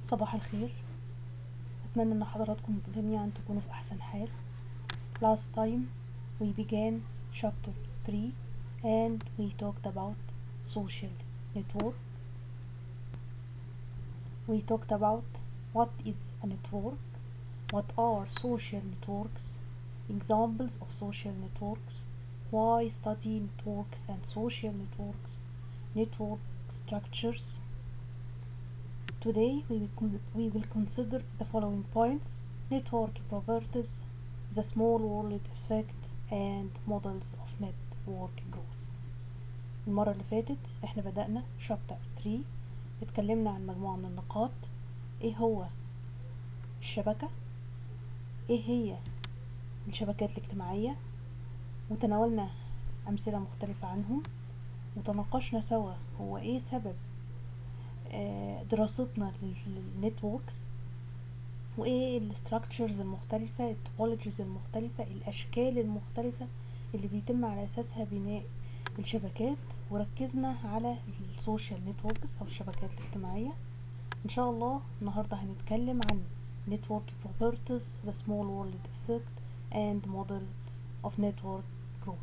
صباح الخير أتمنى أن حضراتكم جميعا تكونوا في أحسن حال Last time we began chapter 3 and we talked about social network we talked about what is a network what are social networks examples of social networks why study networks and social networks network structures Today we will, con- we will consider the following points network properties, the small world effect and models of network growth المرة اللي فاتت احنا بدأنا chapter 3 اتكلمنا عن مجموعة من النقاط ايه هو الشبكة ايه هي الشبكات الاجتماعية وتناولنا أمثلة مختلفة عنهم وتناقشنا سوا هو ايه سبب دراستنا للنتوركس وايه الستراكشرز المختلفة التوبولوجيز المختلفة الاشكال المختلفة اللي بيتم على اساسها بناء الشبكات وركزنا على السوشيال نتوركس او الشبكات الاجتماعية ان شاء الله النهاردة هنتكلم عن network properties the small world effect and models of network growth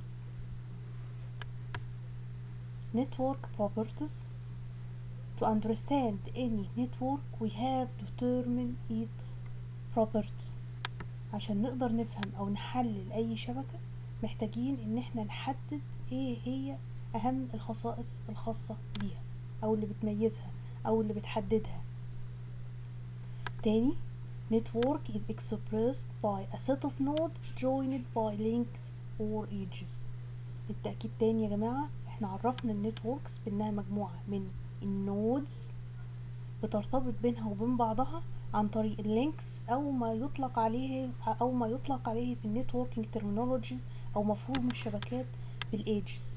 network properties To understand any network we have to determine its properties عشان نقدر نفهم او نحلل اي شبكة محتاجين ان احنا نحدد ايه هي اهم الخصائص الخاصة بيها او اللي بتميزها او اللي بتحددها تاني network is expressed by a set of nodes joined by links or edges بالتأكيد تاني يا جماعة احنا عرفنا النتوركس بانها مجموعة من النودز بترتبط بينها وبين بعضها عن طريق اللينكس او ما يطلق عليه او ما يطلق عليه في النتوركينج ترمينولوجيز او مفهوم الشبكات بالايدجز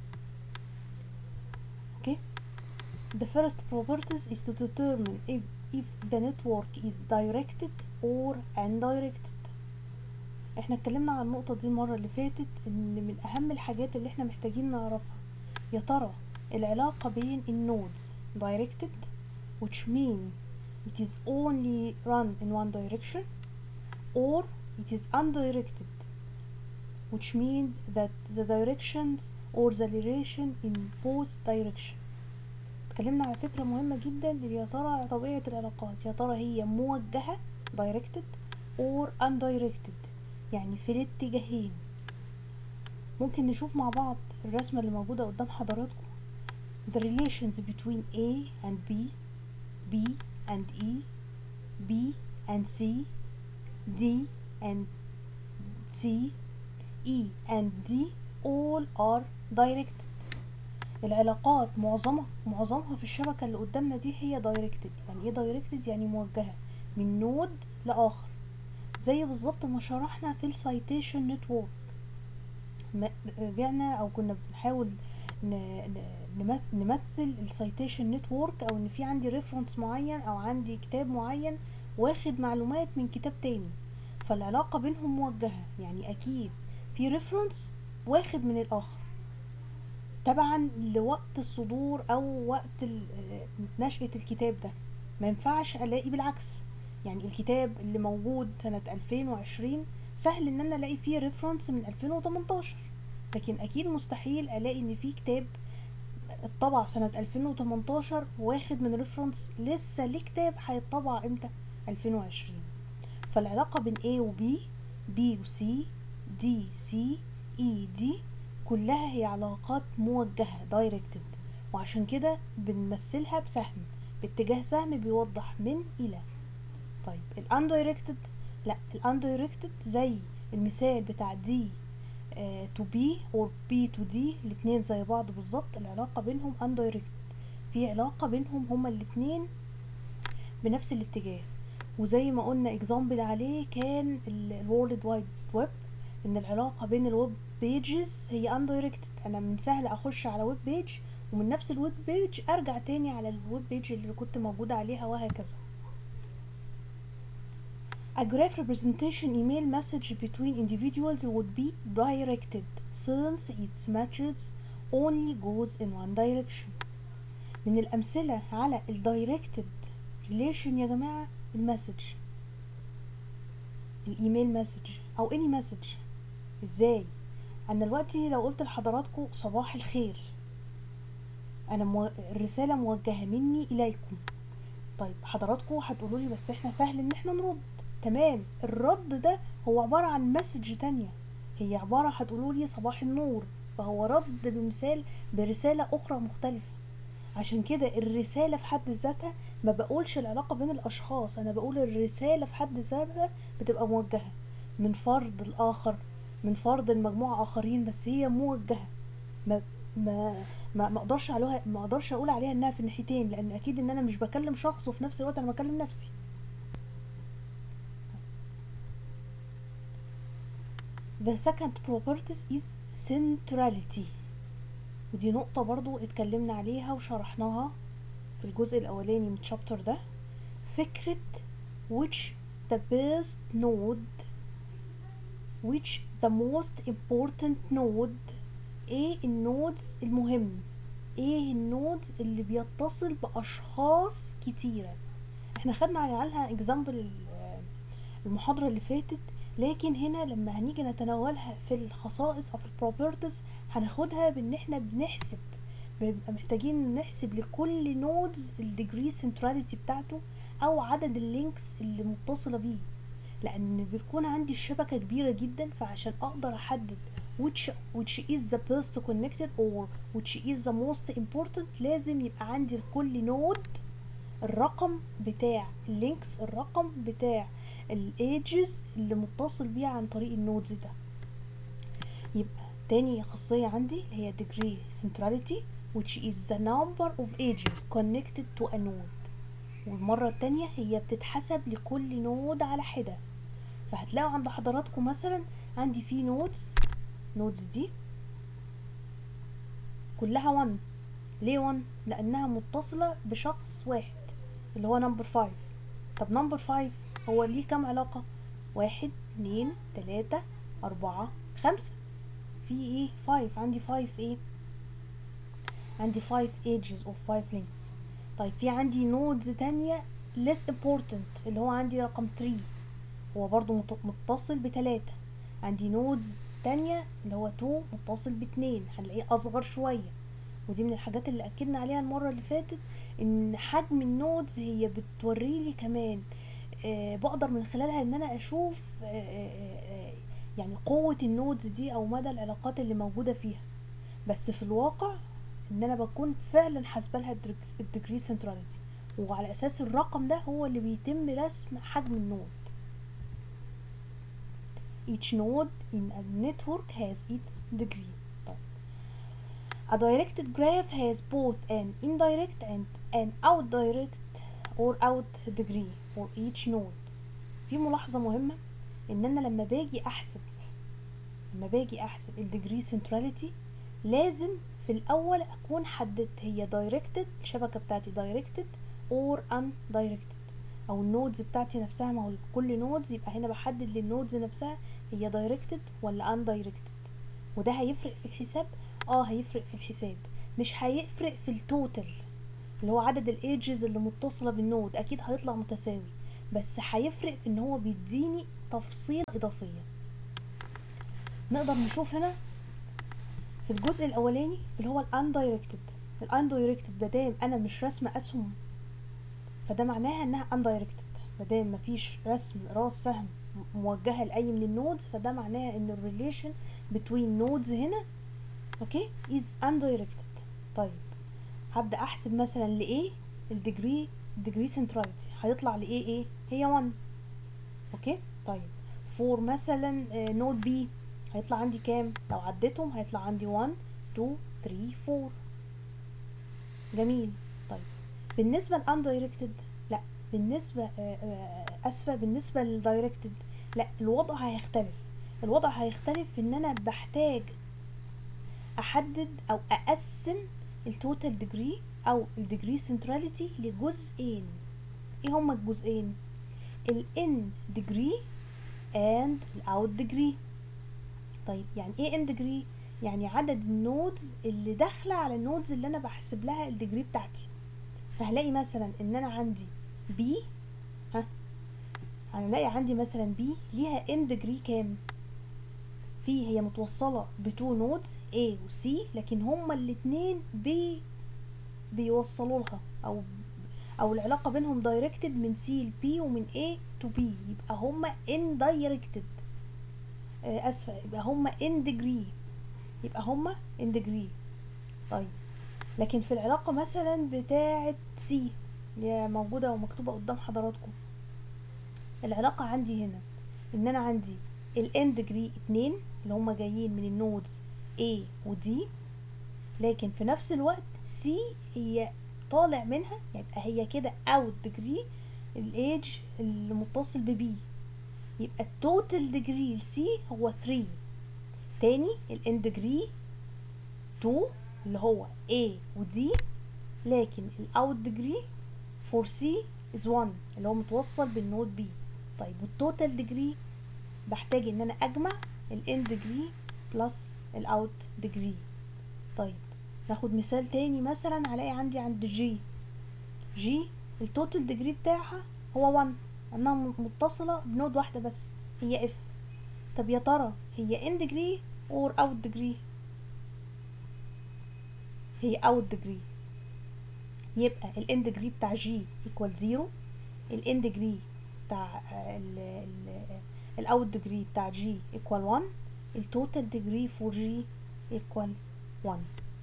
okay the first properties is to determine if, if the network is directed or undirected احنا اتكلمنا عن النقطة دي المرة اللي فاتت ان من اهم الحاجات اللي احنا محتاجين نعرفها يا ترى العلاقة بين النودز directed which mean it is only run in one direction or it is undirected which means that the directions or the relation in both direction اتكلمنا على فكرة مهمة جدا اللي يا ترى طبيعة العلاقات يا ترى هي موجهة directed or undirected يعني في الاتجاهين ممكن نشوف مع بعض الرسمة اللي موجودة قدام حضراتكم the relations between A and B, B and E, B and C, D and C, E and D all are directed. العلاقات معظمها معظمها في الشبكة اللي قدامنا دي هي directed يعني ايه directed يعني موجهة من نود لآخر زي بالظبط ما شرحنا في السايتيشن نتورك رجعنا او كنا بنحاول نمثل السايتيشن نتورك او ان في عندي ريفرنس معين او عندي كتاب معين واخد معلومات من كتاب تاني فالعلاقة بينهم موجهة يعني اكيد في ريفرنس واخد من الاخر طبعا لوقت الصدور او وقت نشأة الكتاب ده ما ينفعش الاقي بالعكس يعني الكتاب اللي موجود سنة 2020 سهل ان انا الاقي فيه ريفرنس من 2018 لكن اكيد مستحيل الاقي ان في كتاب اتطبع سنة 2018 واخد من ريفرنس لسه ليه كتاب هيتطبع امتى 2020 فالعلاقة بين A و B B و C D C E D كلها هي علاقات موجهة directed وعشان كده بنمثلها بسهم باتجاه سهم بيوضح من إلى طيب الاندايركتد لا الاندايركتد زي المثال بتاع دي تو بي اور بي تو دي الاتنين زي بعض بالظبط العلاقة بينهم undirected في علاقة بينهم هما الاتنين بنفس الاتجاه وزي ما قلنا اكزامبل عليه كان الورلد وايد ويب ان العلاقة بين الويب بيجز هي undirected انا من سهل اخش على ويب بيج ومن نفس الويب بيج ارجع تاني على الويب بيج اللي كنت موجودة عليها وهكذا A graph representation email message between individuals would be directed since its matches only goes in one direction. من الأمثلة على ال directed ريليشن يا جماعه المسج الايميل مسج او اني مسج ازاي انا دلوقتي لو قلت لحضراتكم صباح الخير انا مو... الرساله موجهه مني اليكم طيب حضراتكم هتقولوا لي بس احنا سهل ان احنا نرد تمام الرد ده هو عباره عن مسج تانية هي عباره هتقولوا لي صباح النور فهو رد بمثال برساله اخرى مختلفه عشان كده الرسالة في حد ذاتها ما بقولش العلاقة بين الأشخاص أنا بقول الرسالة في حد ذاتها بتبقى موجهة من فرد الآخر من فرد المجموعة آخرين بس هي موجهة ما ما ما ما اقدرش عليها ما اقدرش اقول عليها انها في الناحيتين لان اكيد ان انا مش بكلم شخص وفي نفس الوقت انا بكلم نفسي The second property is centrality ودي نقطة برضو اتكلمنا عليها وشرحناها في الجزء الأولاني من الشابتر ده فكرة which the best node which the most important node ايه النودز المهم ايه النودز اللي بيتصل بأشخاص كتيرة احنا خدنا عنها اكزامبل المحاضرة اللي فاتت لكن هنا لما هنيجي نتناولها في الخصائص او في البروبرتيز هناخدها بان احنا بنحسب بنبقى محتاجين نحسب لكل نودز الديجري سنتراليتي بتاعته او عدد اللينكس اللي متصلة بيه لان بتكون عندي الشبكة كبيرة جدا فعشان اقدر احدد which which is the best connected or which is the most important لازم يبقى عندي لكل نود الرقم بتاع اللينكس الرقم بتاع الايدجز اللي متصل بيها عن طريق النودز ده يبقى تاني خاصية عندي هي degree centrality which is the number of edges connected to a node والمرة التانية هي بتتحسب لكل نود على حدة فهتلاقوا عند حضراتكم مثلا عندي في نودز نودز دي كلها 1 ليه 1 لانها متصلة بشخص واحد اللي هو نمبر 5 طب نمبر 5 هو ليه كام علاقة واحد اتنين تلاتة اربعة خمسة في ايه 5 عندي 5 ايه عندي 5 edges of 5 links طيب في عندي نودز تانية less important اللي هو عندي رقم 3 هو برضو متصل بتلاتة عندي نودز تانية اللي هو 2 متصل باتنين هنلاقيه اصغر شوية ودي من الحاجات اللي اكدنا عليها المرة اللي فاتت ان حجم النودز هي بتوريلي كمان آه بقدر من خلالها ان انا اشوف آه آه يعني قوة النودز دي او مدى العلاقات اللي موجودة فيها بس في الواقع ان انا بكون فعلا حاسبه لها الديجري سنتراليتي وعلى اساس الرقم ده هو اللي بيتم رسم حجم النود each node in a network has its degree طيب. a directed graph has both an indirect and an outdirect or out degree for each node في ملاحظة مهمة ان انا لما باجي احسب لما باجي احسب الديجري سنتراليتي لازم في الاول اكون حددت هي دايركتد الشبكه بتاعتي دايركتد اور ان دايركتد او النودز بتاعتي نفسها ما هو كل نودز يبقى هنا بحدد للنودز نفسها هي دايركتد ولا ان دايركتد وده هيفرق في الحساب اه هيفرق في الحساب مش هيفرق في التوتال اللي هو عدد الايدجز اللي متصله بالنود اكيد هيطلع متساوي بس هيفرق في ان هو بيديني تفصيل اضافيه نقدر نشوف هنا في الجزء الاولاني اللي هو الاندايركتد الاندايركتد مادام انا مش راسمه اسهم فده معناها انها اندايركتد مادام مفيش رسم راس سهم موجهه لاي من النودز فده معناها ان الريليشن بتوين نودز هنا اوكي از اندايركتد طيب هبدا احسب مثلا لايه الديجري ديجري سنتراليتي هيطلع لايه ايه هي 1 اوكي طيب فور مثلا نود بي هيطلع عندي كام لو عديتهم هيطلع عندي 1 2 3 4 جميل طيب بالنسبه للاندايركتد لا بالنسبه اسفه بالنسبه للدايركتد لا الوضع هيختلف الوضع هيختلف في ان انا بحتاج احدد او اقسم التوتال ديجري او الديجري سنتراليتي لجزئين ايه هما الجزئين الان ديجري اند الاوت ديجري طيب يعني ايه ان ديجري يعني عدد النودز اللي داخله على النودز اللي انا بحسب لها الديجري بتاعتي فهلاقي مثلا ان انا عندي بي ها هنلاقي عندي مثلا بي ليها ان ديجري كام في هي متوصله بتو نودز A و C لكن هما الاتنين بي بيوصلوا لها او او العلاقه بينهم دايركتد من C ل P ومن A to B يبقى هما indirected آه اسفه يبقى هما in degree يبقى هما in degree طيب لكن في العلاقه مثلا بتاعه C اللي هي موجوده ومكتوبه قدام حضراتكم العلاقه عندي هنا ان انا عندي الان ديجري اتنين اللي هما جايين من النودز A و D لكن في نفس الوقت C هي طالع منها يبقى هي كده اوت ديجري الايدج اللي متصل ببي يبقى التوتال ديجري لسي هو 3 تاني الان ديجري 2 اللي هو A و D لكن الاوت ديجري فور سي از 1 اللي هو متوصل بالنود بي طيب والتوتال ديجري بحتاج ان انا اجمع الان ديجري بلس الاوت ديجري طيب ناخد مثال تاني مثلا هلاقي عندي عند جي جي التوتال ديجري بتاعها هو 1 انها متصله بنود واحده بس هي اف طب يا ترى هي ان ديجري اور اوت ديجري هي اوت ديجري يبقى الان ديجري بتاع جي ايكوال زيرو الان ديجري بتاع الاوت ديجري بتاع جي ايكوال 1 التوتال ديجري فور جي ايكوال 1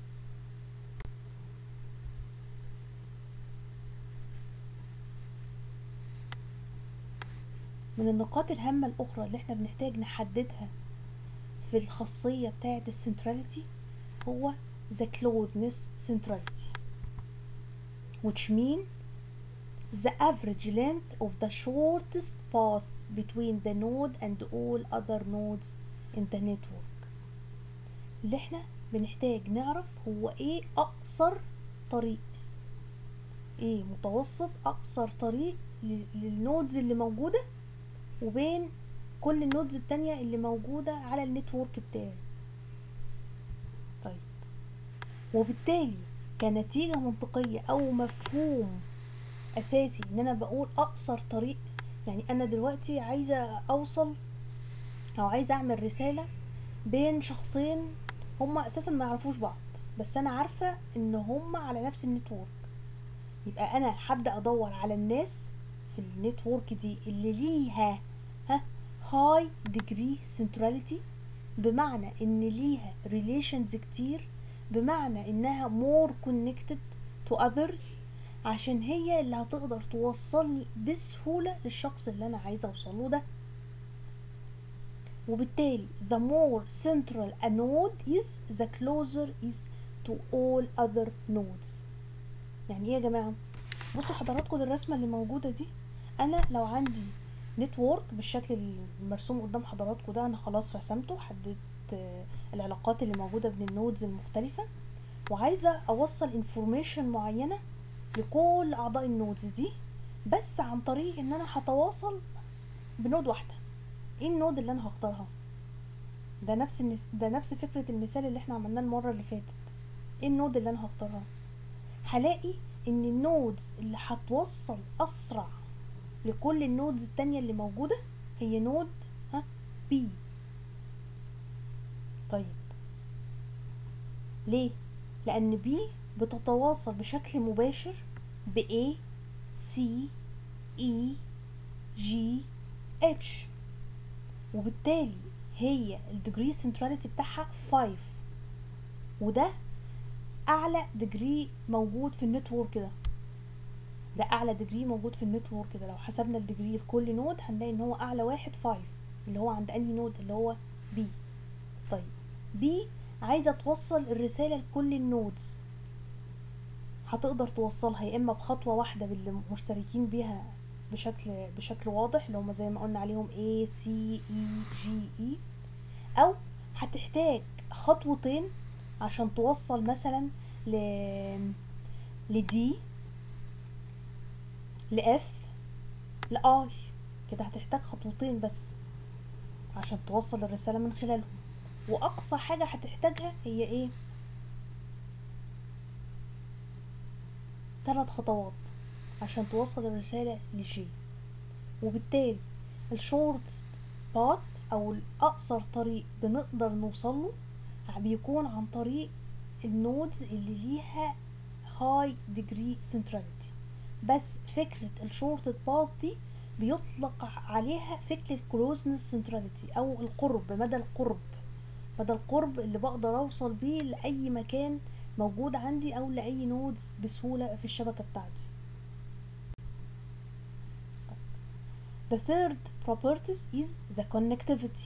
من النقاط الهامة الأخرى اللي احنا بنحتاج نحددها في الخاصية بتاعة السنتراليتي هو the closeness centrality which mean the average length of the shortest path between the node and all other nodes in the network اللي احنا بنحتاج نعرف هو ايه اقصر طريق ايه متوسط اقصر طريق للنودز اللي موجوده وبين كل النودز التانية اللي موجودة على النتورك بتاعي طيب وبالتالي كنتيجة منطقية أو مفهوم أساسي إن أنا بقول أقصر طريق يعني أنا دلوقتي عايزة أوصل أو عايزة أعمل رسالة بين شخصين هما أساسا ما يعرفوش بعض بس أنا عارفة إن هما على نفس النتورك يبقى أنا هبدأ أدور على الناس في النتورك دي اللي ليها ها هاي ديجري سنتراليتي بمعنى ان ليها ريليشنز كتير بمعنى انها مور كونكتد تو اذرز عشان هي اللي هتقدر توصلني بسهولة للشخص اللي انا عايزة اوصله ده وبالتالي the more central a node is the closer is to all other nodes يعني ايه يا جماعة بصوا حضراتكم للرسمة اللي موجودة دي انا لو عندي نتورك بالشكل المرسوم قدام حضراتكم ده انا خلاص رسمته حددت العلاقات اللي موجوده بين النودز المختلفه وعايزه اوصل انفورميشن معينه لكل اعضاء النودز دي بس عن طريق ان انا هتواصل بنود واحده ايه النود اللي انا هختارها ده نفس المس... ده نفس فكره المثال اللي احنا عملناه المره اللي فاتت ايه النود اللي انا هختارها هلاقي ان النودز اللي هتوصل اسرع لكل النودز التانية اللي موجودة هي نود ها بي طيب ليه لان بي بتتواصل بشكل مباشر ب A C E G H وبالتالي هي الديجري سنتراليتي بتاعها 5 وده اعلى ديجري موجود في النتورك ده ده اعلى ديجري موجود في النتورك ده لو حسبنا الديجري في كل نود هنلاقي ان هو اعلى واحد 5 اللي هو عند انهي نود اللي هو بي طيب بي عايزه توصل الرساله لكل النودز هتقدر توصلها يا اما بخطوه واحده باللي مشتركين بيها بشكل بشكل واضح اللي هم زي ما قلنا عليهم A C E G E او هتحتاج خطوتين عشان توصل مثلا ل لدي لاف لاي كده هتحتاج خطوتين بس عشان توصل الرسالة من خلالهم واقصى حاجة هتحتاجها هي ايه ثلاث خطوات عشان توصل الرسالة لجي وبالتالي الشورت بات او الاقصر طريق بنقدر نوصله بيكون عن طريق النودز اللي ليها هاي ديجري سنتراليتي بس فكرة الشورت بات دي بيطلق عليها فكرة كلوزنس سنتراليتي او القرب مدى القرب مدى القرب اللي بقدر اوصل بيه لاي مكان موجود عندي او لاي نودز بسهولة في الشبكة بتاعتي The third properties is the connectivity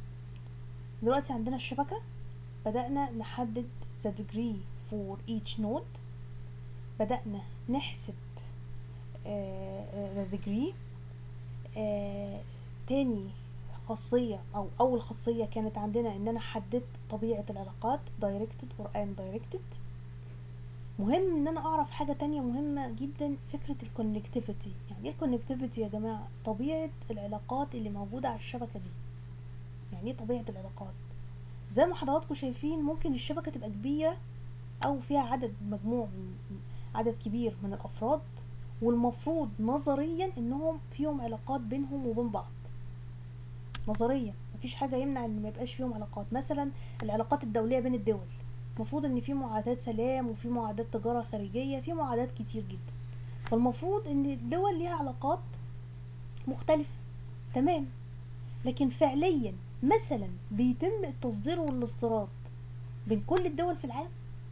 دلوقتي عندنا الشبكة بدأنا نحدد the degree for each node بدأنا نحسب uh, the degree uh, تاني خاصية أو أول خاصية كانت عندنا إن أنا حددت طبيعة العلاقات directed or undirected مهم ان انا اعرف حاجه تانية مهمه جدا فكره الكونكتيفيتي يعني ايه الكونكتيفيتي يا جماعه طبيعه العلاقات اللي موجوده على الشبكه دي يعني ايه طبيعه العلاقات زي ما حضراتكم شايفين ممكن الشبكه تبقى كبيره او فيها عدد مجموع من عدد كبير من الافراد والمفروض نظريا انهم فيهم علاقات بينهم وبين بعض نظريا مفيش حاجه يمنع ان ما يبقاش فيهم علاقات مثلا العلاقات الدوليه بين الدول المفروض ان في معاهدات سلام وفي معاهدات تجاره خارجيه في معاهدات كتير جدا فالمفروض ان الدول ليها علاقات مختلفه تمام لكن فعليا مثلا بيتم التصدير والاستيراد بين كل الدول في العالم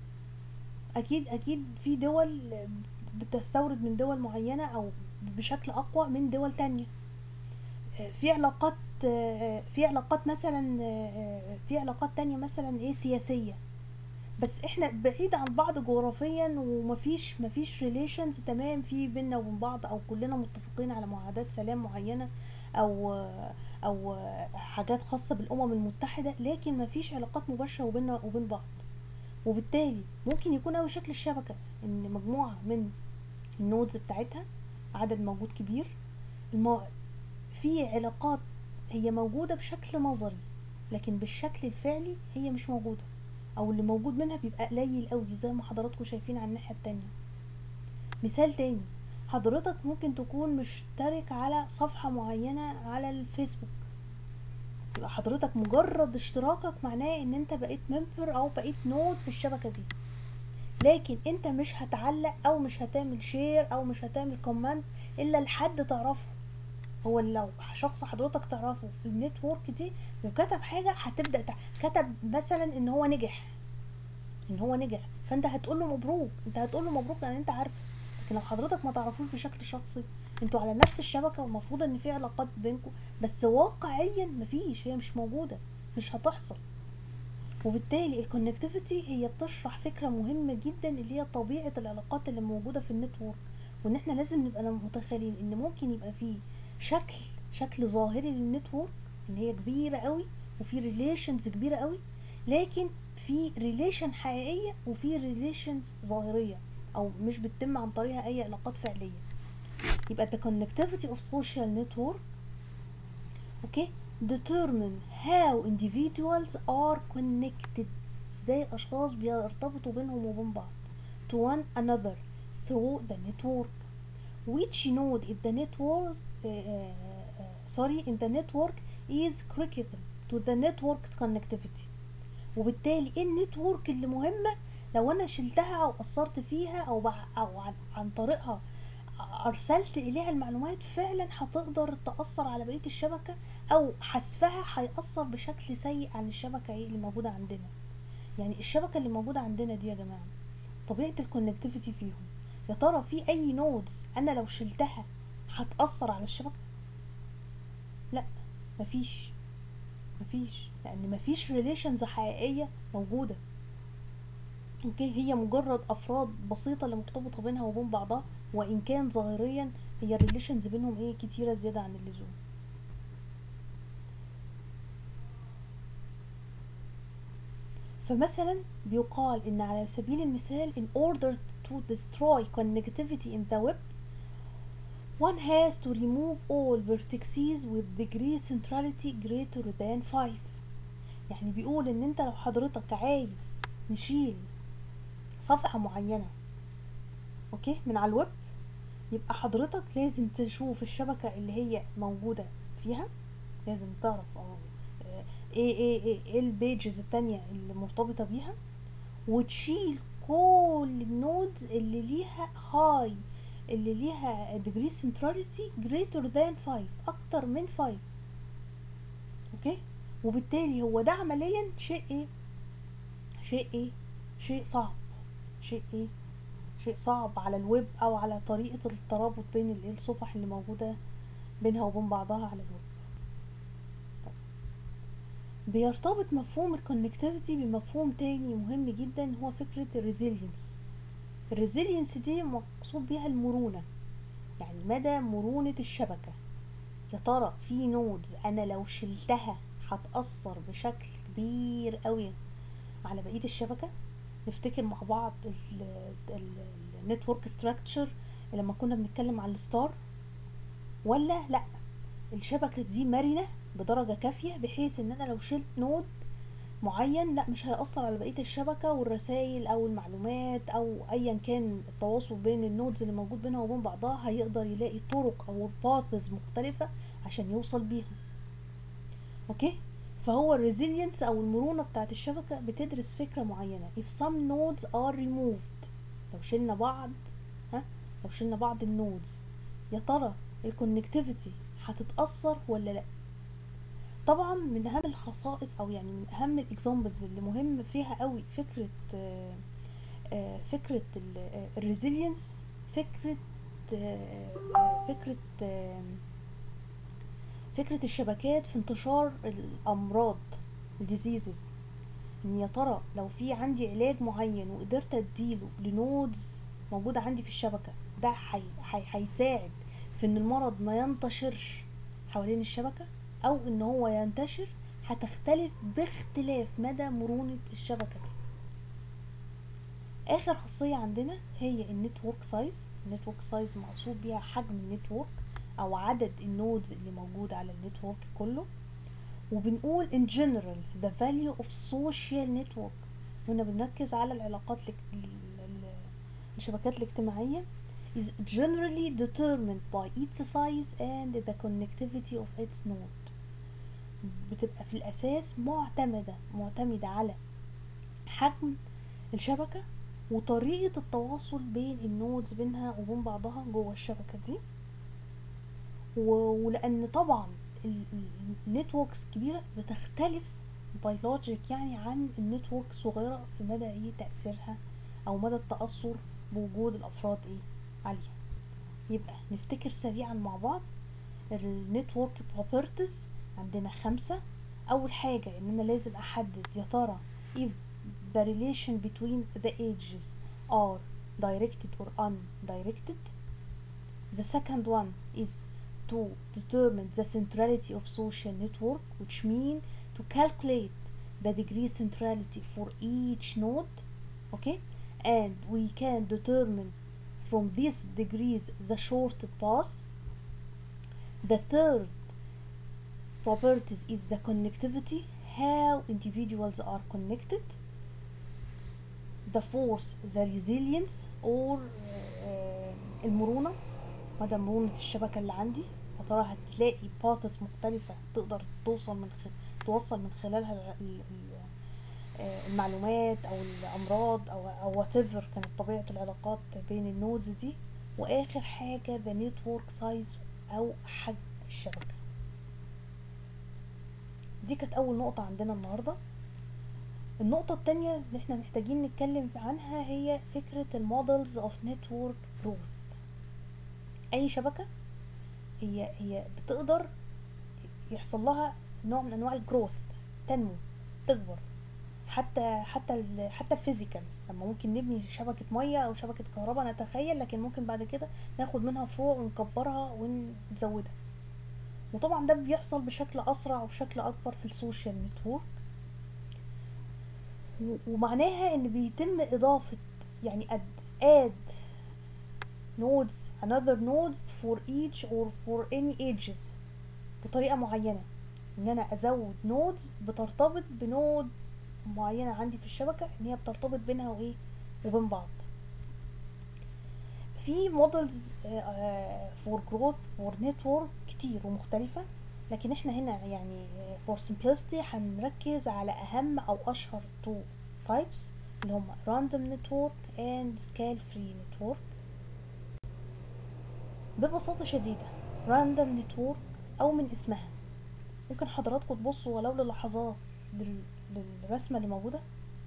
اكيد اكيد في دول بتستورد من دول معينه او بشكل اقوى من دول تانية في علاقات في علاقات مثلا في علاقات تانية مثلا ايه سياسيه بس احنا بعيد عن بعض جغرافيا ومفيش مفيش ريليشنز تمام في بينا وبين بعض او كلنا متفقين على معاهدات سلام معينه او او حاجات خاصه بالامم المتحده لكن مفيش علاقات مباشره وبيننا وبين بعض وبالتالي ممكن يكون اوي شكل الشبكه ان مجموعه من النودز بتاعتها عدد موجود كبير الم... في علاقات هي موجوده بشكل نظري لكن بالشكل الفعلي هي مش موجوده او اللي موجود منها بيبقى قليل قوي زي ما حضراتكم شايفين على الناحيه التانية مثال تاني حضرتك ممكن تكون مشترك على صفحة معينة على الفيسبوك يبقى حضرتك مجرد اشتراكك معناه ان انت بقيت ممبر او بقيت نود في الشبكة دي لكن انت مش هتعلق او مش هتعمل شير او مش هتعمل كومنت الا لحد تعرفه هو لو شخص حضرتك تعرفه في النتورك دي وكتب حاجه هتبدا تع... كتب مثلا ان هو نجح ان هو نجح فانت هتقول له مبروك انت هتقول له مبروك لان انت عارفه لكن لو حضرتك ما تعرفوش بشكل شخصي انتوا على نفس الشبكه والمفروض ان في علاقات بينكم بس واقعيا مفيش هي مش موجوده مش هتحصل وبالتالي الكونكتيفيتي هي بتشرح فكره مهمه جدا اللي هي طبيعه العلاقات اللي موجوده في النتورك وان احنا لازم نبقى متخيلين ان ممكن يبقى فيه شكل شكل ظاهري للنتورك ان هي كبيره قوي وفي ريليشنز كبيره قوي لكن في ريليشن حقيقيه وفي ريليشنز ظاهريه او مش بتتم عن طريقها اي علاقات فعليه يبقى the connectivity of social network okay determine how individuals are connected ازاي الاشخاص بيرتبطوا بينهم وبين بعض to one another through the network which node in the network uh, uh, sorry in the network is critical to the network's connectivity وبالتالي ايه النتورك اللي مهمه لو انا شلتها او اثرت فيها او بع او عن, عن طريقها ارسلت اليها المعلومات فعلا هتقدر تاثر على بقيه الشبكه او حذفها هيأثر بشكل سيء عن الشبكه ايه اللي موجوده عندنا يعني الشبكه اللي موجوده عندنا دي يا جماعه طبيعه الكونكتيفيتي فيهم يا ترى في اي نودز انا لو شلتها هتأثر على الشبكه لا مفيش مفيش لان مفيش ريليشنز حقيقيه موجوده اوكي هي مجرد افراد بسيطه اللي مرتبطه بينها وبين بعضها وان كان ظاهريا هي الريليشنز بينهم ايه كتيره زياده عن اللزوم فمثلا بيقال ان على سبيل المثال in order to destroy connectivity in the web one has to remove all vertices with degree centrality greater than 5 يعني بيقول ان انت لو حضرتك عايز نشيل صفحة معينة اوكي من على الويب يبقى حضرتك لازم تشوف الشبكة اللي هي موجودة فيها لازم تعرف اه آه، ايه ايه ايه, إيه البيجز التانية اللي مرتبطة بيها وتشيل كل النودز اللي ليها هاي اللي ليها degree centrality greater than 5 اكتر من 5 اوكي وبالتالي هو ده عمليا شيء ايه شيء ايه شيء صعب شيء ايه شيء صعب على الويب او على طريقة الترابط بين الايه الصفح اللي موجودة بينها وبين بعضها على الويب طيب. بيرتبط مفهوم الكونكتيفيتي بمفهوم تاني مهم جدا هو فكرة الريزيلينس الريزيلينس دي مقصود بيها المرونة يعني مدى مرونة الشبكة يا ترى في نودز انا لو شلتها هتأثر بشكل كبير قوي على بقية الشبكة نفتكر مع بعض النتورك ستراكشر لما كنا بنتكلم على الستار ولا لا الشبكة دي مرنة بدرجة كافية بحيث ان انا لو شلت نود معين لا مش هيأثر على بقية الشبكة والرسائل او المعلومات او ايا كان التواصل بين النودز اللي موجود بينها وبين بعضها هيقدر يلاقي طرق او باثز مختلفة عشان يوصل بيها اوكي فهو الريزيلينس او المرونة بتاعت الشبكة بتدرس فكرة معينة if some nodes are removed لو شلنا بعض ها لو شلنا بعض النودز يا ترى الكونكتيفيتي هتتأثر ولا لا طبعا من اهم الخصائص او يعني من اهم الاكزامبلز اللي مهم فيها قوي فكرة آه، آه، فكرة الريزيلينس فكرة آه، فكرة فكرة الشبكات في انتشار الأمراض الديزيزز ان يا ترى لو في عندي علاج معين وقدرت اديله لنودز موجودة عندي في الشبكة ده هيساعد في ان المرض ما ينتشرش حوالين الشبكة او ان هو ينتشر هتختلف باختلاف مدى مرونة الشبكة دي اخر خاصية عندنا هي النتورك سايز النتورك سايز مقصود بيها حجم النتورك او عدد النودز اللي موجود على النتورك كله وبنقول in general the value of social network هنا بنركز على العلاقات الشبكات الاجتماعية is generally determined by its size and the connectivity of its node بتبقى في الأساس معتمدة معتمدة على حجم الشبكة وطريقة التواصل بين النودز بينها وبين بعضها جوه الشبكة دي ولان طبعا النتوركس كبيره بتختلف بيولوجيك يعني عن النتورك صغيره في مدى ايه تاثيرها او مدى التاثر بوجود الافراد ايه عليها يبقى نفتكر سريعا مع بعض النتورك بروبرتيز عندنا خمسة اول حاجة ان انا لازم احدد يا ترى if the relation between the ages are directed or undirected the second one is to determine the centrality of social network which mean to calculate the degree centrality for each node okay and we can determine from these degrees the short path the third properties is the connectivity how individuals are connected the fourth the resilience or uh, المرونة مدى مرونة الشبكة اللي عندي يا ترى هتلاقي باتس مختلفة تقدر توصل من خ... توصل من خلالها آه، المعلومات او الامراض او او whatever كانت طبيعة العلاقات بين النودز دي واخر حاجة the network size او حجم الشبكة دي كانت اول نقطة عندنا النهاردة النقطة التانية اللي احنا محتاجين نتكلم عنها هي فكرة المودلز اوف نتورك جروث اي شبكة هي هي بتقدر يحصل لها نوع من انواع الجروث تنمو تكبر حتى حتى ال حتى الفيزيكال لما ممكن نبني شبكة مية او شبكة كهرباء نتخيل لكن ممكن بعد كده ناخد منها فروع ونكبرها ونزودها وطبعا ده بيحصل بشكل اسرع وبشكل اكبر في السوشيال نتورك ومعناها ان بيتم اضافة يعني اد اد nodes another nodes for each or for any ages بطريقة معينة ان انا ازود nodes بترتبط بنود معينة عندي في الشبكة ان هي بترتبط بينها وايه وبين بعض في مودلز فور جروث فور نتورك كتير ومختلفه لكن احنا هنا يعني فور simplicity هنركز على اهم او اشهر تو تايبس اللي هم random network and scale free network ببساطة شديدة random network او من اسمها ممكن حضراتكم تبصوا ولو للحظات لل- للرسمة اللي موجودة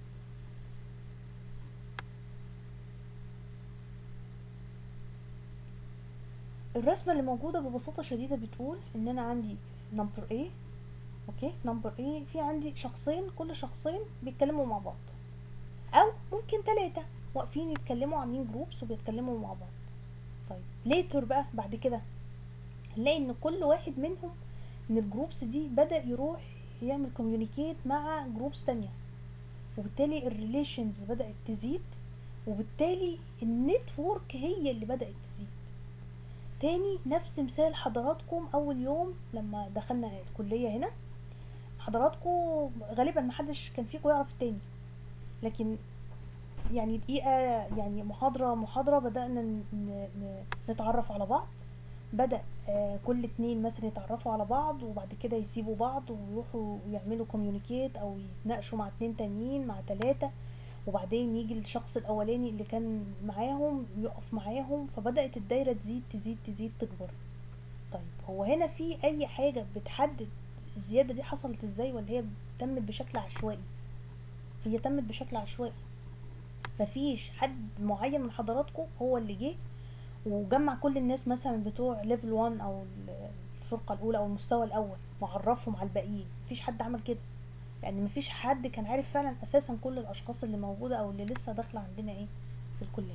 الرسمة اللي موجودة ببساطة شديدة بتقول ان انا عندي نمبر A اوكي نمبر A في عندي شخصين كل شخصين بيتكلموا مع بعض او ممكن ثلاثة واقفين يتكلموا عاملين جروبس وبيتكلموا مع بعض طيب ليتر بقى بعد كده نلاقي ان كل واحد منهم من الجروبس دي بدأ يروح يعمل كوميونيكيت مع جروبس تانية وبالتالي الريليشنز بدأت تزيد وبالتالي النتورك هي اللي بدأت تزيد تاني نفس مثال حضراتكم اول يوم لما دخلنا الكلية هنا حضراتكم غالبا محدش كان فيكم يعرف التاني لكن يعني دقيقة يعني محاضرة محاضرة بدأنا ن- ن- نتعرف على بعض بدأ آه، كل اتنين مثلا يتعرفوا على بعض وبعد كده يسيبوا بعض ويروحوا يعملوا كوميونيكيت او يتناقشوا مع اتنين تانيين مع تلاتة وبعدين يجي الشخص الاولاني اللي كان معاهم يقف معاهم فبدأت الدايرة تزيد تزيد تزيد تكبر طيب هو هنا في اي حاجة بتحدد الزيادة دي حصلت ازاي ولا هي تمت بشكل عشوائي هي تمت بشكل عشوائي مفيش حد معين من حضراتكم هو اللي جه وجمع كل الناس مثلا بتوع ليفل 1 او الفرقة الاولى او المستوى الاول وعرفهم على الباقيين مفيش حد عمل كده يعني مفيش حد كان عارف فعلا اساسا كل الاشخاص اللي موجودة او اللي لسه داخلة عندنا ايه في الكلية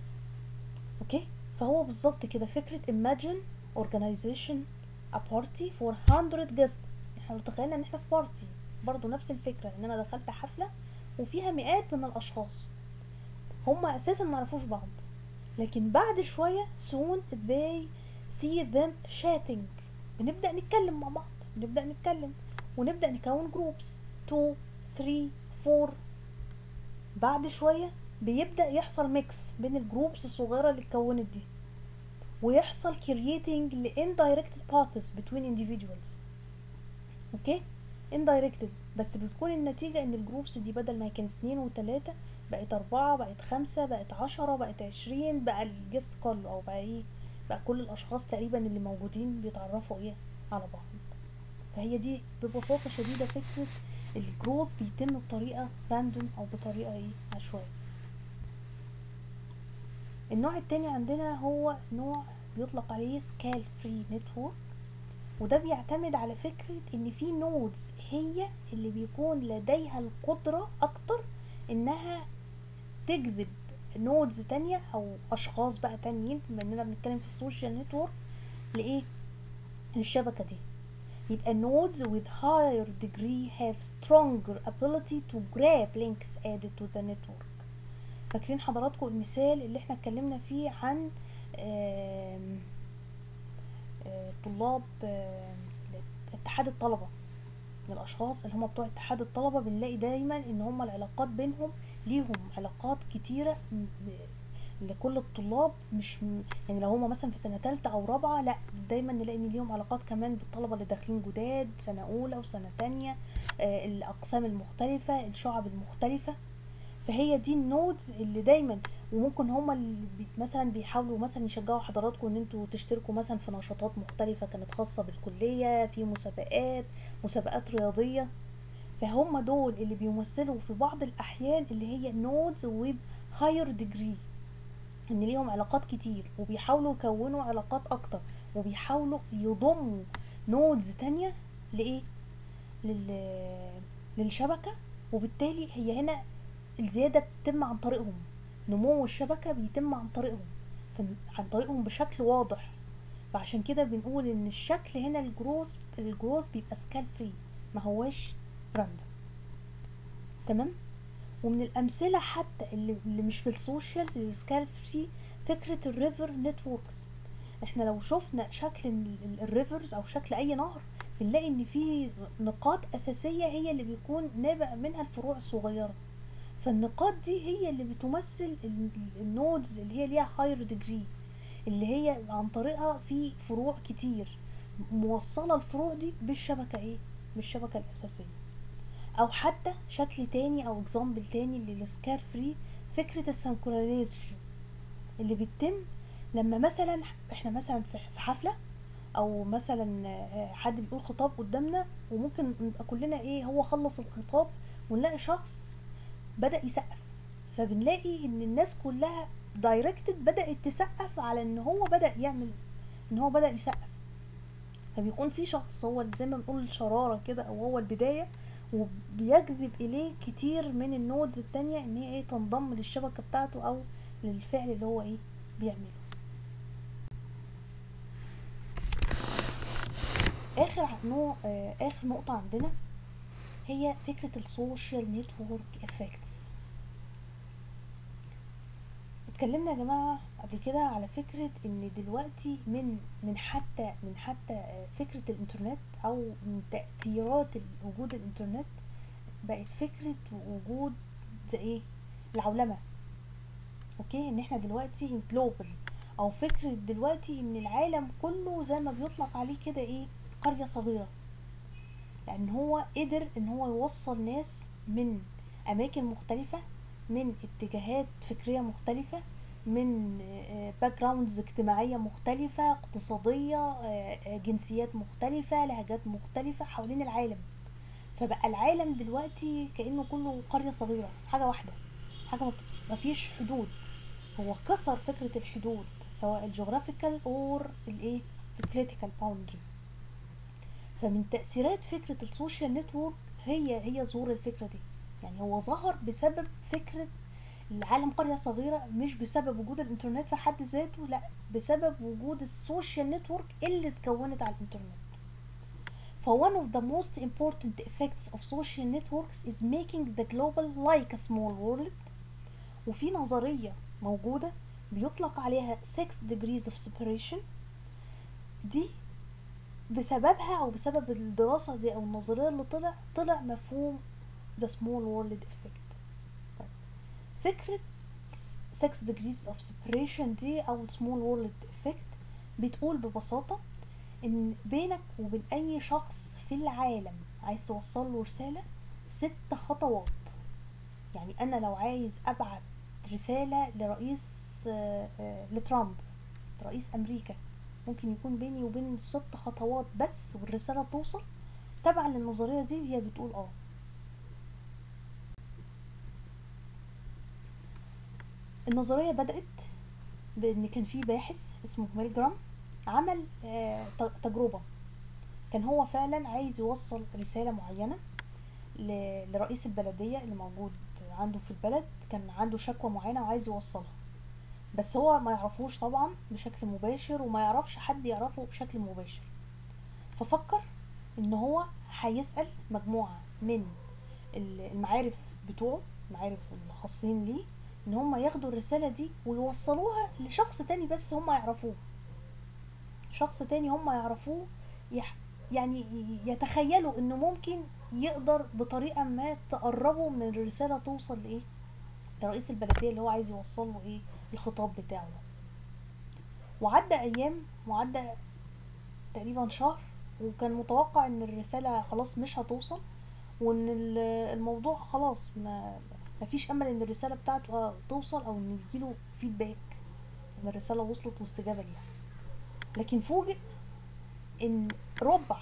اوكي فهو بالظبط كده فكرة imagine organization a party for 100 guests احنا لو تخيلنا ان احنا في بارتي برضو نفس الفكرة ان انا دخلت حفلة وفيها مئات من الاشخاص هم اساسا ما يعرفوش بعض لكن بعد شوية soon they see them chatting بنبدأ نتكلم مع بعض نبدأ نتكلم ونبدأ نكون جروبس 2 3 4 بعد شوية بيبدأ يحصل ميكس بين الجروبس الصغيرة اللي اتكونت دي ويحصل creating ل indirected paths between individuals اوكي indirected بس بتكون النتيجة ان الجروبس دي بدل ما كانت اتنين وتلاتة بقت اربعة بقت خمسة بقت عشرة بقت عشرين بقى الجست كله او بقى ايه بقى كل الاشخاص تقريبا اللي موجودين بيتعرفوا ايه على بعض فهي دي ببساطة شديدة فكرة الجروث بيتم بطريقة راندوم او بطريقة ايه عشوائية النوع التاني عندنا هو نوع بيطلق عليه سكال فري نتورك وده بيعتمد على فكرة ان في نودز هي اللي بيكون لديها القدرة اكتر انها تجذب نودز تانية او اشخاص بقى تانيين بما اننا بنتكلم في السوشيال نتورك لايه للشبكة دي يبقى nodes with higher degree have stronger ability to grab links added to the network فاكرين حضراتكم المثال اللي احنا اتكلمنا فيه عن آم، آه، طلاب آم، اتحاد الطلبة الاشخاص اللي هم بتوع اتحاد الطلبة بنلاقي دايما ان هم العلاقات بينهم ليهم علاقات كتيرة م- لكل الطلاب مش م- يعني لو هم مثلا في سنة تالتة او رابعة لا دايما نلاقي ان ليهم علاقات كمان بالطلبة اللي داخلين جداد سنة اولى وسنة تانية آه، الاقسام المختلفة الشعب المختلفة فهي دي النودز اللي دايما وممكن هما اللي بي مثلا بيحاولوا مثلا يشجعوا حضراتكم ان انتوا تشتركوا مثلا في نشاطات مختلفة كانت خاصة بالكلية في مسابقات مسابقات رياضية فهم دول اللي بيمثلوا في بعض الاحيان اللي هي نودز with higher degree ان ليهم علاقات كتير وبيحاولوا يكونوا علاقات اكتر وبيحاولوا يضموا نودز تانية لايه لل... للشبكة وبالتالي هي هنا الزيادة بتتم عن طريقهم نمو الشبكة بيتم عن طريقهم ف- عن طريقهم بشكل واضح فعشان كده بنقول ان الشكل هنا الجروث الجروث بيبقى سكال فري ما هواش راندوم تمام ومن الامثله حتى اللي, اللي مش في السوشيال السكال فري فكره الريفر نتوركس احنا لو شفنا شكل الريفرز او شكل اي نهر بنلاقي ان في نقاط اساسيه هي اللي بيكون نابع منها الفروع الصغيره فالنقاط دي هي اللي بتمثل النودز اللي هي ليها هاير ديجري اللي هي عن طريقها في فروع كتير موصلة الفروع دي بالشبكة ايه بالشبكة الأساسية أو حتى شكل تاني أو اكزامبل تاني للسكار فري فكرة السنكرونيزيشن اللي بيتم لما مثلا احنا مثلا في في حفلة او مثلا آه، حد بيقول خطاب قدامنا وممكن نبقى كلنا ايه هو خلص الخطاب ونلاقي شخص بدأ يسقف فبنلاقي ان الناس كلها دايركتد بدأت تسقف على ان هو بدأ يعمل ان هو بدأ يسقف فبيكون في شخص هو زي ما بنقول الشرارة كده او هو البداية وبيجذب اليه كتير من النودز التانية ان هي ايه تنضم للشبكة بتاعته او للفعل اللي هو ايه بيعمله اخر نوع آه اخر نقطة عندنا هي فكرة السوشيال نتورك افكتس اتكلمنا يا جماعة قبل كده على فكرة ان دلوقتي من من حتى من حتى آه، فكرة الانترنت او من تأثيرات وجود الانترنت بقت فكرة وجود زي ايه العولمة اوكي ان احنا دلوقتي جلوبال او فكرة دلوقتي ان العالم كله زي ما بيطلق عليه كده ايه قرية صغيرة لان هو قدر ان هو يوصل ناس من اماكن مختلفة من اتجاهات فكرية مختلفة من باك جراوندز اجتماعية مختلفة اقتصادية آه، آه، جنسيات مختلفة لهجات مختلفة حوالين العالم فبقى العالم دلوقتي كأنه كله قرية صغيرة حاجة واحدة حاجة ما بت- مفيش حدود هو كسر فكرة الحدود سواء الجغرافيكال اور الايه البوليتيكال باوندري فمن تأثيرات فكرة السوشيال نتورك هي هي ظهور الفكرة دي يعني هو ظهر بسبب فكرة العالم قرية صغيرة مش بسبب وجود الانترنت في حد ذاته لا بسبب وجود السوشيال نتورك اللي اتكونت على الانترنت ف one of the most important effects of social networks is making the global like a small world وفي نظرية موجودة بيطلق عليها 6 degrees of separation دي بسببها او بسبب الدراسة دي او النظرية اللي طلع طلع مفهوم the small world effect طيب. فكرة 6 degrees of separation دي او small world effect بتقول ببساطة ان بينك وبين اي شخص في العالم عايز توصل له رسالة ست خطوات يعني انا لو عايز ابعت رسالة لرئيس آه، آه، لترامب رئيس امريكا ممكن يكون بيني وبين ست خطوات بس والرسالة توصل طبعا للنظرية دي هي بتقول اه النظرية بدأت بان كان في باحث اسمه ميلجرام عمل آه، ت- تجربة كان هو فعلا عايز يوصل رسالة معينة ل- لرئيس البلدية اللي موجود عنده في البلد كان عنده شكوى معينة وعايز يوصلها بس هو ما يعرفوش طبعا بشكل مباشر وما يعرفش حد يعرفه بشكل مباشر ففكر ان هو هيسأل مجموعة من ال- المعارف بتوعه المعارف الخاصين ليه ان هم ياخدوا الرسالة دي ويوصلوها لشخص تاني بس هم يعرفوه شخص تاني هم يعرفوه يح يعني ي- يتخيلوا انه ممكن يقدر بطريقة ما تقربه من الرسالة توصل لايه لرئيس البلدية اللي هو عايز يوصل له ايه الخطاب بتاعه ده وعدى ايام وعدى تقريبا شهر وكان متوقع ان الرسالة خلاص مش هتوصل وان ال- الموضوع خلاص ما مفيش امل ان الرسالة بتاعته توصل او ان يجيله فيدباك ان الرسالة وصلت واستجابة ليها لكن فوجئ ان ربع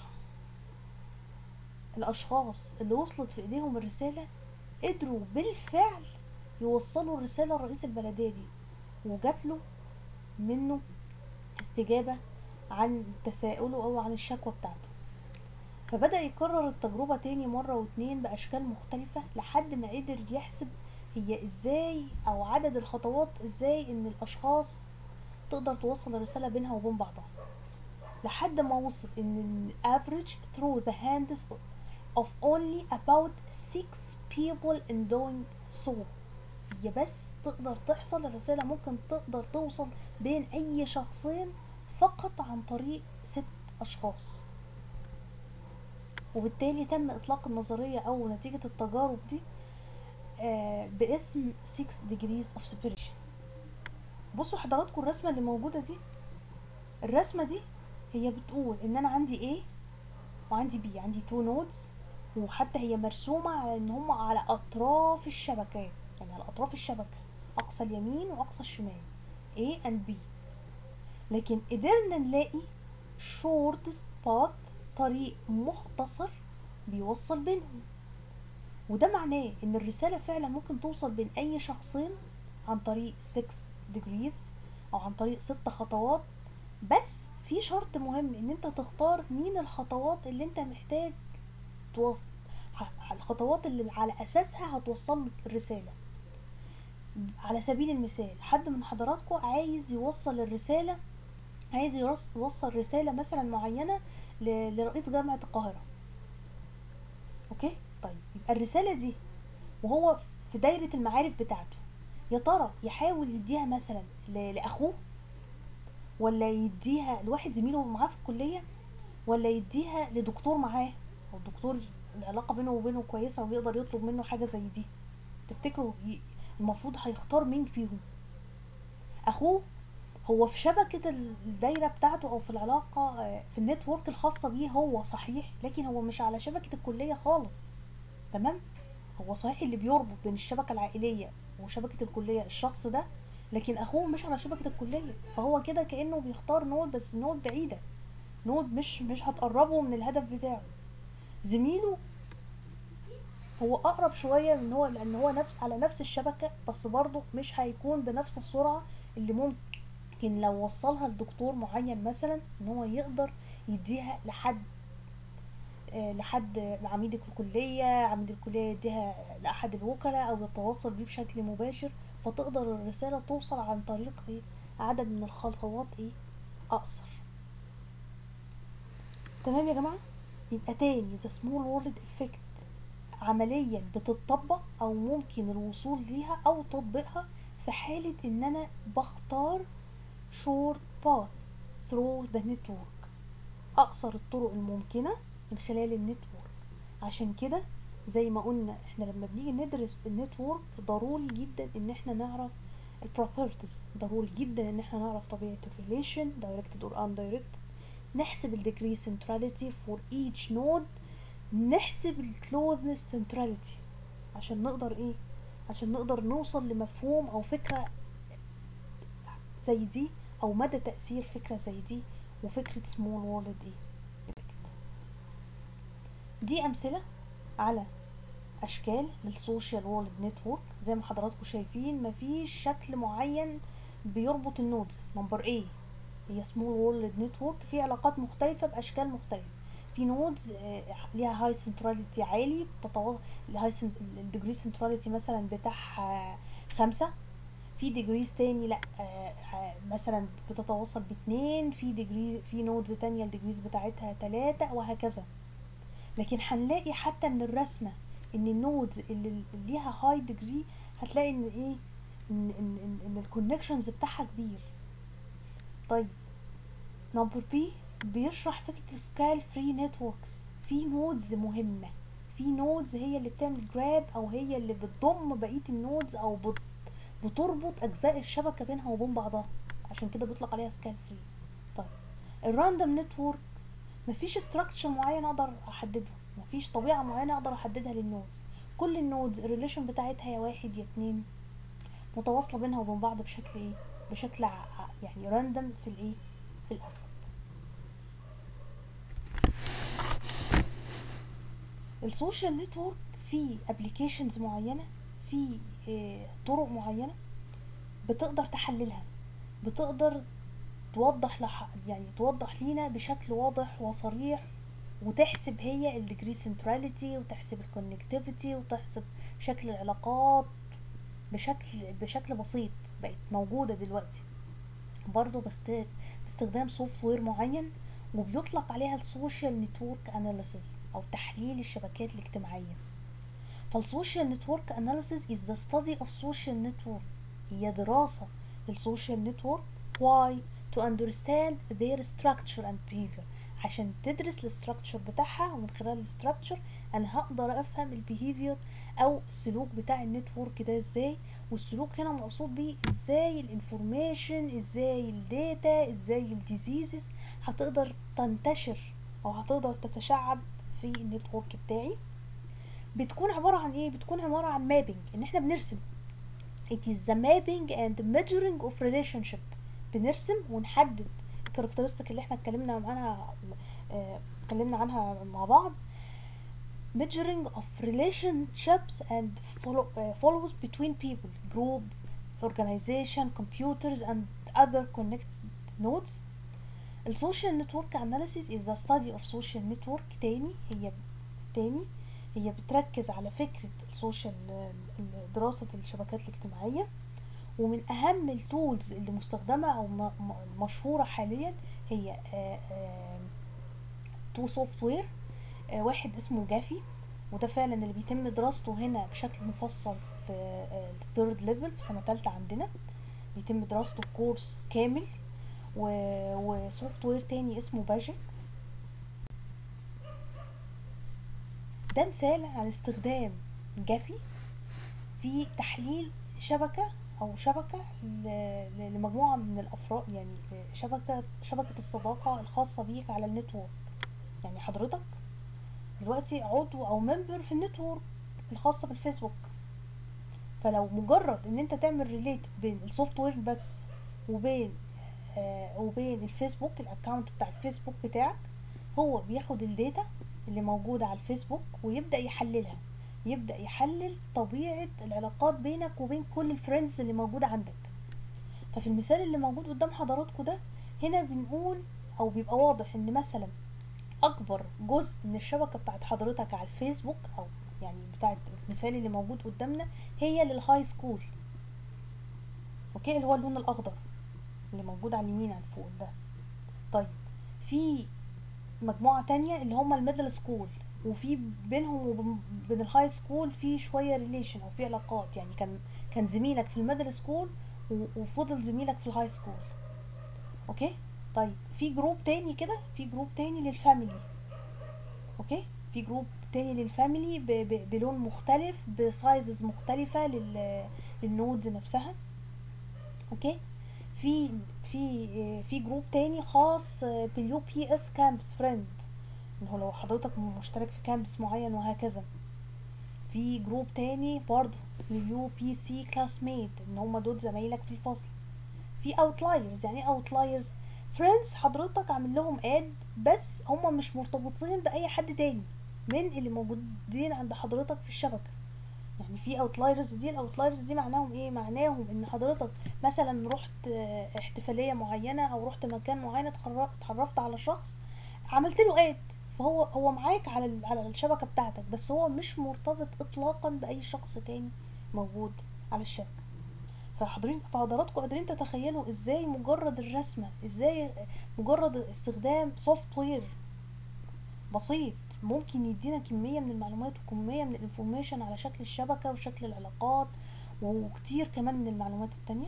الاشخاص اللي وصلت في ايديهم الرسالة قدروا بالفعل يوصلوا الرسالة لرئيس البلدية دي وجات له منه استجابة عن تساؤله او عن الشكوى بتاعته فبدأ يكرر التجربة تاني مرة واتنين بأشكال مختلفة لحد ما قدر يحسب هي ازاي او عدد الخطوات ازاي ان الاشخاص تقدر توصل الرسالة بينها وبين بعضها لحد ما وصل ان average through the hands of only about six people in doing so هي بس تقدر تحصل الرسالة ممكن تقدر توصل بين اي شخصين فقط عن طريق ست اشخاص وبالتالي تم اطلاق النظرية او نتيجة التجارب دي آه، باسم 6 degrees of separation بصوا حضراتكم الرسمة اللي موجودة دي الرسمة دي هي بتقول ان انا عندي A وعندي B عندي تو نودز وحتى هي مرسومة على ان هم على اطراف الشبكات يعني على اطراف الشبكة اقصى اليمين واقصى الشمال A and B لكن قدرنا نلاقي shortest path طريق مختصر بيوصل بينهم وده معناه ان الرسالة فعلا ممكن توصل بين اي شخصين عن طريق 6 degrees او عن طريق ست خطوات بس في شرط مهم ان انت تختار مين الخطوات اللي انت محتاج توصل الخطوات اللي على اساسها هتوصل لك الرسالة على سبيل المثال حد من حضراتكم عايز يوصل الرسالة عايز يرس- يوصل رسالة مثلا معينة ل- لرئيس جامعة القاهرة اوكي طيب يبقى الرسالة دي وهو في دايرة المعارف بتاعته يا ترى يحاول يديها مثلا ل- لاخوه ولا يديها لواحد زميله معاه في الكلية ولا يديها لدكتور معاه او دكتور العلاقة بينه وبينه كويسة ويقدر يطلب منه حاجة زي دي تفتكروا ي- المفروض هيختار مين فيهم اخوه هو في شبكة الدايرة بتاعته او في العلاقة آه، في النتورك الخاصة بيه هو صحيح لكن هو مش على شبكة الكلية خالص تمام هو صحيح اللي بيربط بين الشبكة العائلية وشبكة الكلية الشخص ده لكن اخوه مش على شبكة الكلية فهو كده كأنه بيختار نود بس نود بعيدة نود مش مش هتقربه من الهدف بتاعه زميله هو اقرب شوية من هو لان هو نفس على نفس الشبكة بس برضه مش هيكون بنفس السرعة اللي ممكن لو وصلها لدكتور معين مثلا ان هو يقدر يديها لحد آه، لحد عميد الكلية عميد الكلية يديها لأحد الوكلاء أو يتواصل بيه بشكل مباشر فتقدر الرسالة توصل عن طريق ايه عدد من الخطوات ايه أقصر تمام يا جماعة يبقى تاني the small world effect عمليا بتطبق أو ممكن الوصول ليها أو تطبيقها في حالة إن أنا بختار short path through the network أقصر الطرق الممكنة من خلال النتورك عشان كده زي ما قلنا احنا لما بنيجي ندرس النتورك ضروري جدا ان احنا نعرف البروبرتيز ضروري جدا ان احنا نعرف طبيعة الريليشن directed or undirected نحسب الديجري centrality for each node نحسب الكلوزنس centrality عشان نقدر ايه عشان نقدر نوصل لمفهوم او فكرة زي دي او مدى تأثير فكرة زي دي وفكرة small world ايه دي امثله على اشكال للسوشيال وورلد نتورك زي ما حضراتكم شايفين مفيش شكل معين بيربط النودز نمبر A هي سمول وورلد نتورك في علاقات مختلفه باشكال مختلفه في نودز ليها هاي سنتراليتي عالي بتتو... الهاي الديجري سنتراليتي مثلا بتاعها خمسة في ديجريز تاني لا آه، آه، مثلا بتتواصل باتنين في ديجري في نودز تانية الديجريز بتاعتها تلاتة وهكذا لكن هنلاقي حتى من الرسمه ان النودز اللي اللي ليها هاي ديجري هتلاقي ان ايه ان ان ان, إن الكونكشنز بتاعها كبير طيب نمبر بي بيشرح فكره سكال فري نتوركس في نودز مهمه في نودز هي اللي بتعمل جراب او هي اللي بتضم بقيه النودز او بت بتربط اجزاء الشبكه بينها وبين بعضها عشان كده بيطلق عليها سكال فري طيب الراندوم نتورك مفيش استراكشر معين اقدر احدده مفيش طبيعه معينه اقدر احددها للنودز كل النودز الريليشن بتاعتها يا واحد يا اتنين متواصله بينها وبين بعض بشكل ايه بشكل ع- ع- يعني راندم في الايه في الاغلب السوشيال نتورك في ابلكيشنز معينه في آه، طرق معينه بتقدر تحللها بتقدر توضح لح يعني توضح لينا بشكل واضح وصريح وتحسب هي الديجري سنتراليتي وتحسب الكونكتيفيتي وتحسب شكل العلاقات بشكل بشكل بسيط بقت موجودة دلوقتي برضو بست- باستخدام سوفت وير معين وبيطلق عليها السوشيال نتورك اناليسيس او تحليل الشبكات الاجتماعية فالسوشيال نتورك اناليسيس is the study of social network هي دراسة للسوشيال نتورك why to understand their structure and behavior عشان تدرس الاستراكشر بتاعها ومن خلال الاستراكشر انا هقدر افهم البيهيفير او السلوك بتاع النتورك ده ازاي والسلوك هنا مقصود بيه ازاي الانفورميشن ازاي الداتا ازاي الديزيزز هتقدر تنتشر او هتقدر تتشعب في النتورك بتاعي بتكون عبارة عن ايه بتكون عبارة عن مابينج ان احنا بنرسم it is the mapping and measuring of relationship بنرسم ونحدد الكاركترستيك اللي احنا اتكلمنا عنها اه اتكلمنا عنها مع بعض measuring of relationships and follow, uh, follows between people group organization computers and other connected nodes السوشيال نتورك اناليسيس is the study of social network تاني هي تاني هي بتركز على فكرة السوشيال دراسة الشبكات الاجتماعية ومن أهم التولز اللي مستخدمة أو مشهورة حاليا هي تو سوفت وير واحد اسمه جافي وده فعلا اللي بيتم دراسته هنا بشكل مفصل في الثيرد ليفل في سنة تالتة عندنا بيتم دراسته في كورس كامل وسوفت وير تاني اسمه باجيك ده مثال على استخدام جافي في تحليل شبكة أو شبكة لمجموعة من الأفراد يعني شبكة شبكة الصداقة الخاصة بيك على النتورك يعني حضرتك دلوقتي عضو أو ممبر في النتورك الخاصة بالفيسبوك فلو مجرد ان انت تعمل ريليت بين السوفت وير بس وبين آه وبين الفيسبوك الاكونت بتاع الفيسبوك بتاعك هو بياخد الداتا اللي موجودة على الفيسبوك ويبدأ يحللها يبدأ يحلل طبيعة العلاقات بينك وبين كل الفريندز اللي موجودة عندك ففي المثال اللي موجود قدام حضراتكم ده هنا بنقول او بيبقى واضح ان مثلا اكبر جزء من الشبكة بتاعت حضرتك على الفيسبوك او يعني بتاعت المثال اللي موجود قدامنا هي للهاي سكول اوكي اللي هو اللون الاخضر اللي موجود على اليمين على فوق ده طيب في مجموعة تانية اللي هما الميدل سكول وفي بينهم وبين الهاي سكول في شوية ريليشن او في علاقات يعني كان كان زميلك في الميدل سكول وفضل زميلك في الهاي سكول اوكي طيب في جروب تاني كده في جروب تاني للفاميلي اوكي في جروب تاني للفاميلي بلون مختلف بسايزز مختلفة للنودز نفسها اوكي في في في جروب تاني خاص باليو بي اس كامبس فريند ان هو لو حضرتك مشترك في كامبس معين وهكذا في جروب تاني برضو لليو بي سي كلاسميت ان هما دول زمايلك في الفصل في اوتلايرز يعني ايه اوتلايرز فريندز حضرتك عامل لهم اد بس هما مش مرتبطين باي حد تاني من اللي موجودين عند حضرتك في الشبكه يعني في اوتلايرز دي الاوتلايرز دي معناهم ايه معناهم ان حضرتك مثلا رحت احتفاليه معينه او رحت مكان معين اتعرفت على شخص عملت له اد فهو هو معاك على على الشبكه بتاعتك بس هو مش مرتبط اطلاقا باي شخص تاني موجود على الشبكه فحضرين فحضراتكم قادرين تتخيلوا ازاي مجرد الرسمه ازاي مجرد استخدام سوفت وير بسيط ممكن يدينا كمية من المعلومات وكمية من الانفورميشن على شكل الشبكة وشكل العلاقات وكتير كمان من المعلومات التانية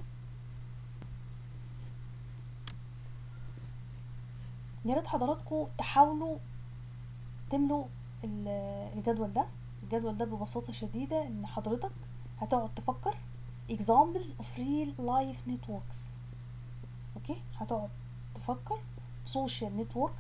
يا ريت حضراتكم تحاولوا تملوا الجدول ده الجدول ده ببساطة شديدة ان حضرتك هتقعد تفكر examples of real life networks اوكي هتقعد تفكر social networks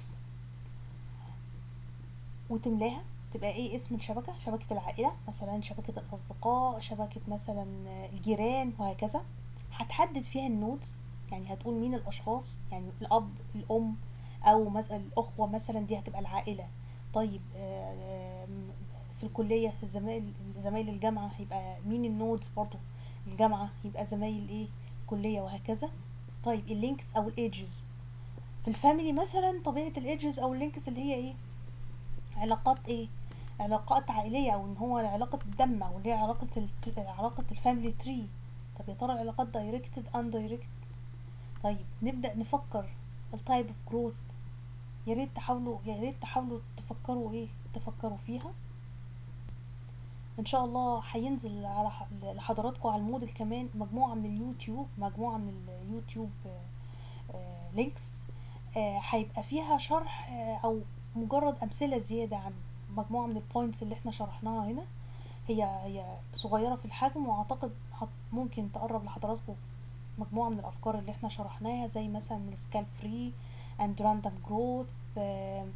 وتملاها تبقى ايه اسم الشبكة شبكة العائلة مثلا شبكة الأصدقاء شبكة مثلا الجيران وهكذا هتحدد فيها النودز يعني هتقول مين الأشخاص يعني الأب الأم أو مثلا الأخوة مثلا دي هتبقى العائلة طيب في الكلية زمايل زمايل الجامعة هيبقى مين النودز برضو الجامعة يبقى زمايل ايه كلية وهكذا طيب اللينكس أو الايدجز في الفاميلي مثلا طبيعة الايدجز أو اللينكس اللي هي ايه علاقات ايه علاقات عائليه او ان هو علاقه الدم او اللي هي علاقه الت... علاقه الفاميلي تري طب يا ترى العلاقات دايركتد ان دايركتد طيب نبدا نفكر التايب اوف جروث يا ريت تحاولوا يا ريت تحاولوا تفكروا ايه تفكروا فيها ان شاء الله هينزل على لحضراتكم على الموديل كمان مجموعه من اليوتيوب مجموعه من اليوتيوب لينكس آه، هيبقى فيها شرح آه، او مجرد امثله زياده عن مجموعه من البوينتس اللي احنا شرحناها هنا هي هي صغيره في الحجم واعتقد هت- ممكن تقرب لحضراتكم مجموعه من الافكار اللي احنا شرحناها زي مثلا السكال فري اند راندوم جروث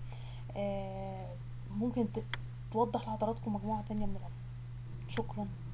ممكن ت- توضح لحضراتكم مجموعه تانية من الافكار شكرا